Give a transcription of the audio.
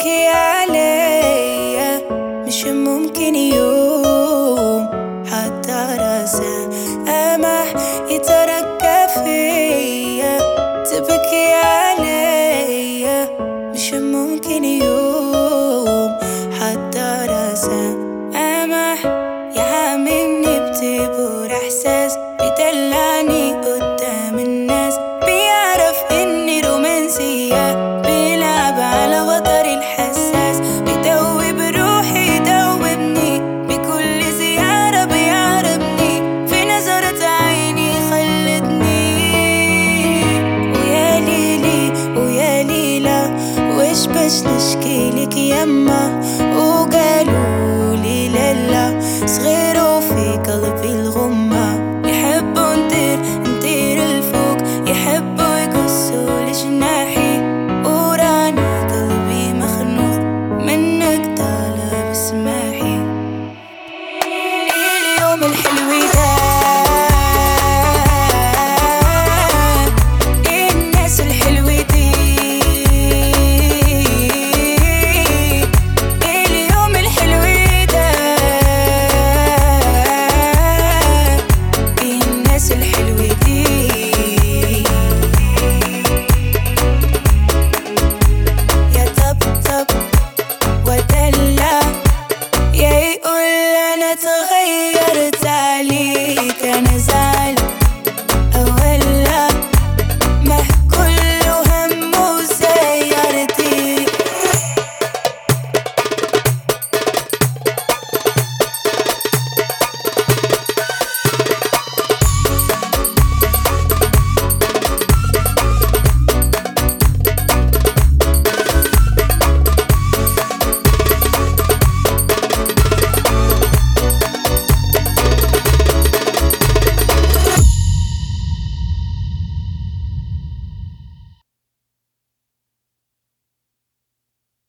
تبكي عليا مش ممكن يوم حتى راسه أمح يتركى فيا تبكي عليا مش ممكن يوم حتى راسه أمح يعاملني بتبور إحساس بيدلعني قدام الناس بيعرف إني رومانسية بيلعب على وتري الحساس بيدوب روحي يدوبني بكل زيارة بيعربني في نظرة عيني خلتني ويا ليلي ويا ليلى وش باش نشكيلك يما وقالوا لي لالا صغير